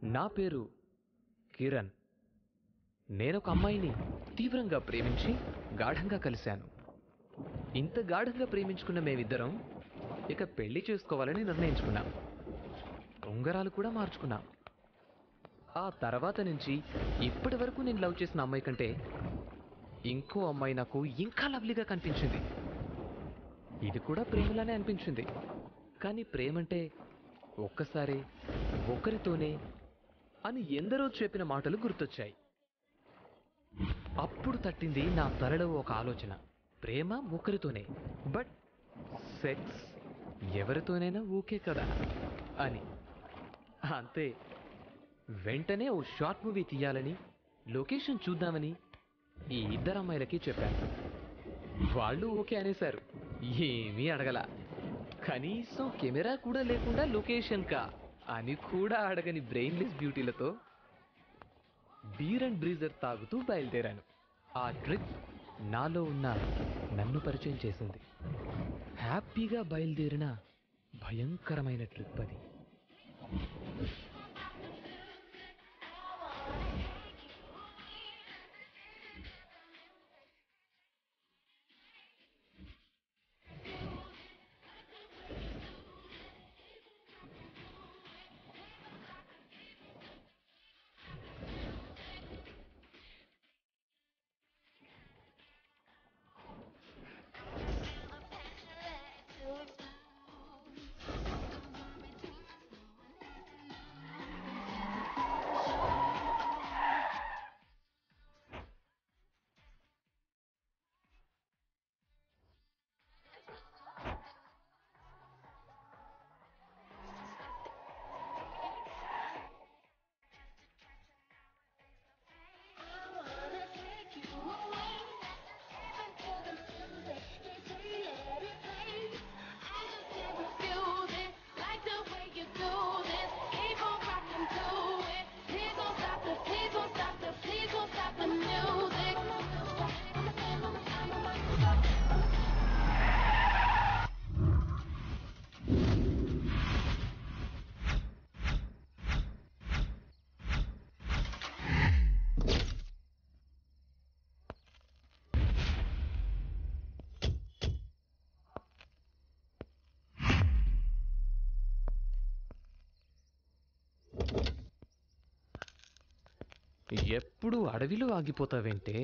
నా పేరు కిరణ్ నేనొక అమ్మాయిని తీవ్రంగా ప్రేమించి గాఢంగా కలిశాను ఇంత గాఢంగా ప్రేమించుకున్న మేమిద్దరం ఇక పెళ్లి చేసుకోవాలని నిర్ణయించుకున్నాం ఉంగరాలు కూడా మార్చుకున్నాం ఆ తర్వాత నుంచి ఇప్పటి వరకు నేను లవ్ చేసిన అమ్మాయి కంటే ఇంకో అమ్మాయి నాకు ఇంకా లవ్లీగా కనిపించింది ఇది కూడా ప్రేమలానే అనిపించింది కానీ ప్రేమంటే ఒక్కసారి ఒకరితోనే అని ఎందరో చెప్పిన మాటలు గుర్తొచ్చాయి అప్పుడు తట్టింది నా తలలో ఒక ఆలోచన ప్రేమ ఒకరితోనే బట్ సెక్స్ ఎవరితోనైనా ఓకే కదా అని అంతే వెంటనే ఓ షార్ట్ మూవీ తీయాలని లొకేషన్ చూద్దామని ఈ ఇద్దరు అమ్మాయిలకి చెప్పాను వాళ్ళు ఓకే అనేశారు ఏమీ అడగల కనీసం కెమెరా కూడా లేకుండా లొకేషన్ కా అని కూడా అడగని బ్రెయిన్లెస్ బ్యూటీలతో బీర్ అండ్ బ్రీజర్ తాగుతూ బయలుదేరాను ఆ ట్రిప్ నాలో ఉన్న నన్ను పరిచయం చేసింది హ్యాపీగా బయలుదేరిన భయంకరమైన ట్రిప్ అది ఎప్పుడు అడవిలో ఆగిపోతావేంటే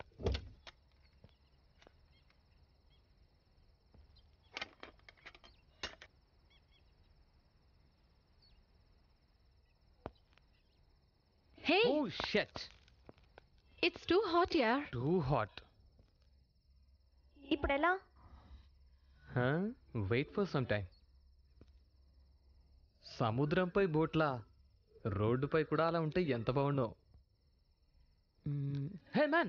hey oh shut it's too hot యార్ టూ హాట్ ఇప్పుడు ఎలా వెయిట్ ఫర్ సమ్ టైం సముద్రంపై బోట్లా రోడ్డుపై కూడా అలా ఉంటే ఎంత బాగుండో హే మ్యాన్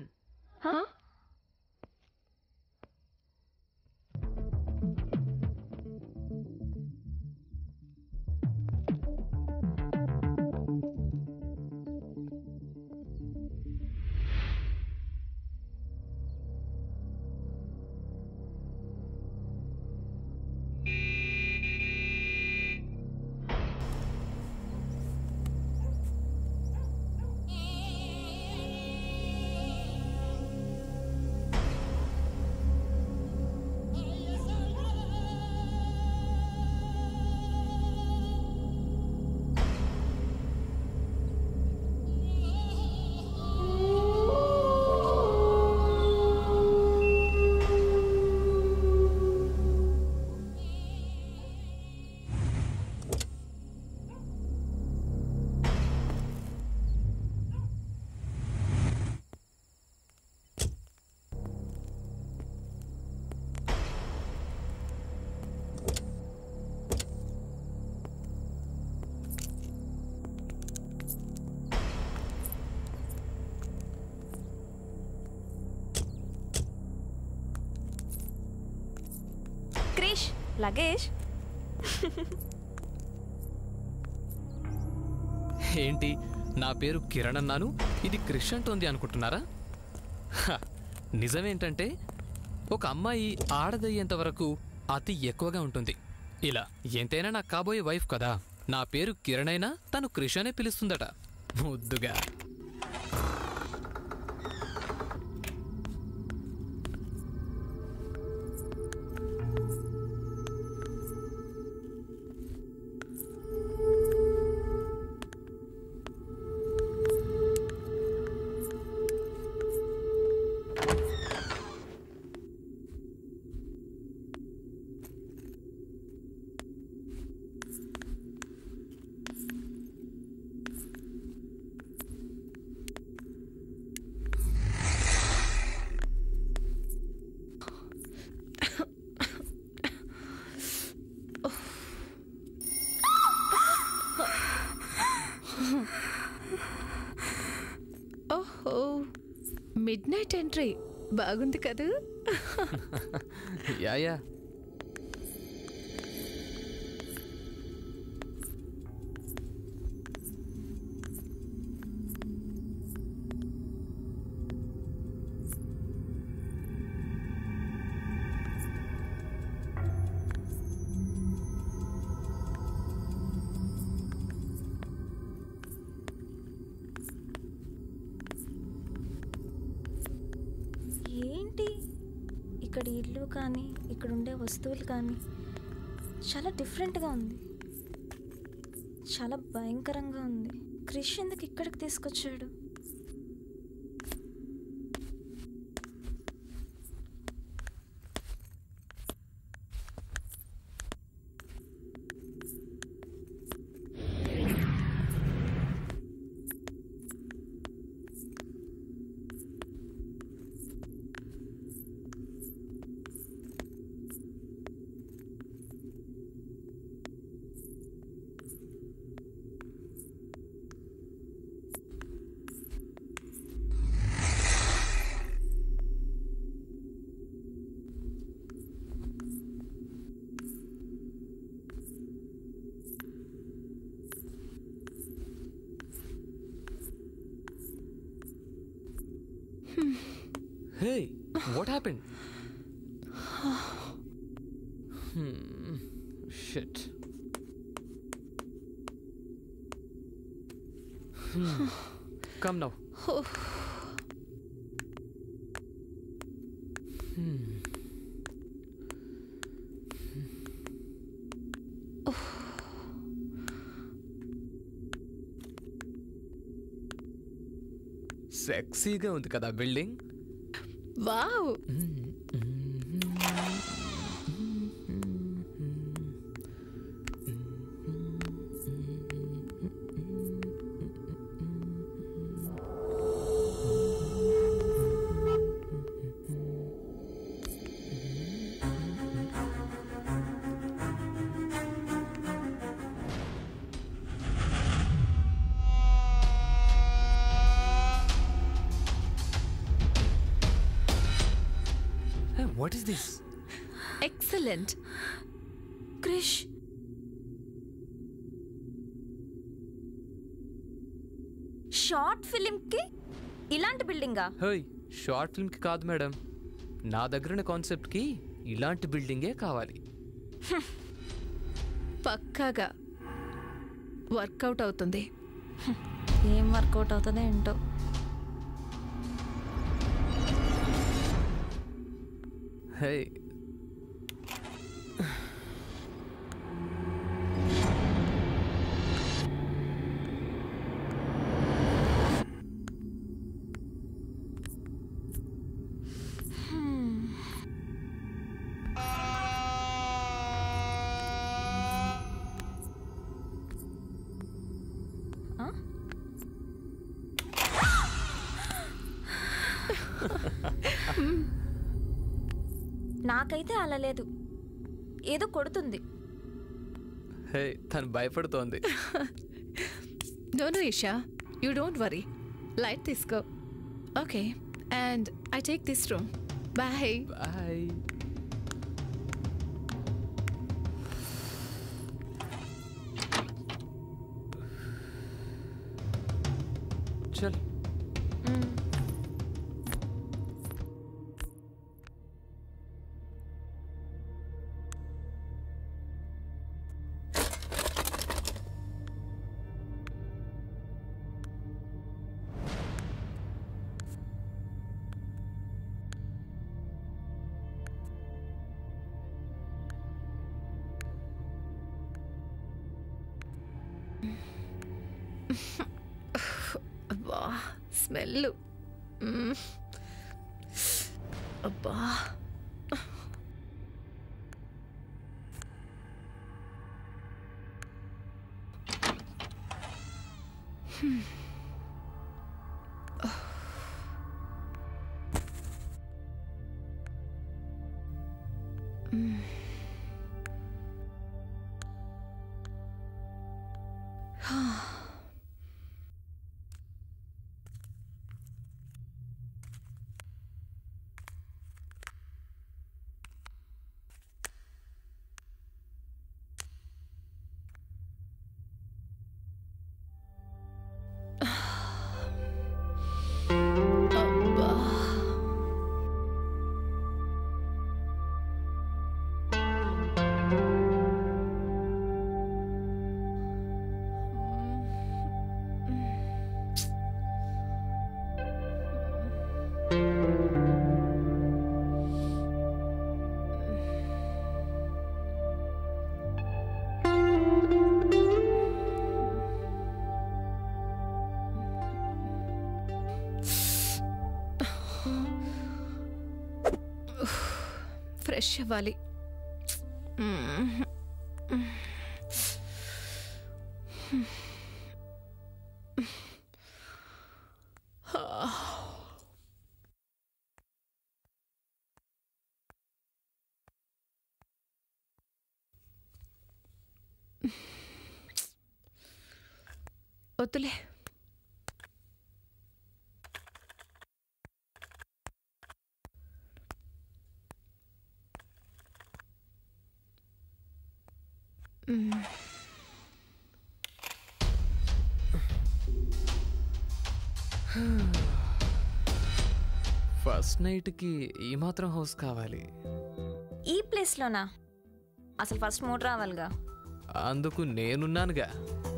క్రిష్ లగేష్ ఏంటి నా పేరు కిరణ్ అన్నాను ఇది క్రిష్ అంటోంది అనుకుంటున్నారా హ, నిజమేంటంటే ఒక అమ్మాయి ఆడదయ్యేంత వరకు అతి ఎక్కువగా ఉంటుంది ఇలా ఎంతైనా నాకు కాబోయే వైఫ్ కదా నా పేరు కిరణ్ అయినా తను క్రిష్ అనే పిలుస్తుందట ముద్దుగా ఓహో మిడ్ నైట్ ఎంట్రీ బాగుంది కదా యా యా ఏంటి ఇక్కడ ఇల్లు కానీ ఇక్కడ ఉండే వస్తువులు కానీ చాలా డిఫరెంట్గా ఉంది చాలా భయంకరంగా ఉంది క్రిష్ ఎందుకు ఇక్కడికి తీసుకొచ్చాడు hey what happen shit come now సెక్సీగా ఉంది కదా building wow what is this excellent Krish short ఫిలింకి ఇలాంటి బిల్డింగా హోయ్ షార్ట్ ఫిల్మ్కి కాదు మేడం నా దగ్గరున్న కాన్సెప్ట్కి ఇలాంటి బిల్డింగే కావాలి పక్కాగా వర్కౌట్ అవుతుంది ఏం వర్కౌట్ అవుతుందో ఏంటో హే ఆ? నాకైతే అలా లేదు ఏదో కొడుతుంది హే తను భయపడుతోంది no no Isha you don't worry light తీసుకో okay and I take this room bye bye చల్ అబ్బా స్మెల్ అబ్బా అబ్బా ఫ్రెష్ అవ్వాలి వద్దులే ఫస్ట్ నైట్కి ఈ మాత్రం హౌస్ కావాలి ఈ ప్లేస్లోనా అసలు ఫస్ట్ మూడు రావాలిగా అందుకు నేనున్నానుగా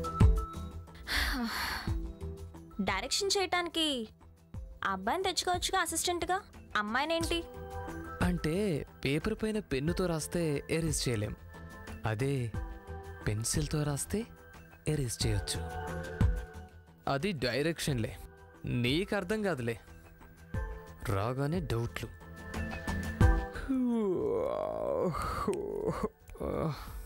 డైరెక్షన్ చేయటానికి ఆ అబ్బాయిని తెచ్చుకోవచ్చుగా అసిస్టెంట్గా అమ్మాయినేంటి అంటే పేపర్ పైన పెన్నుతో రాస్తే ఎరేజ్ చేయలేం అదే పెన్సిల్తో రాస్తే ఎరేజ్ చేయొచ్చు అది డైరెక్షన్లే నీకు అర్థం కాదులే రాగానే డౌట్లు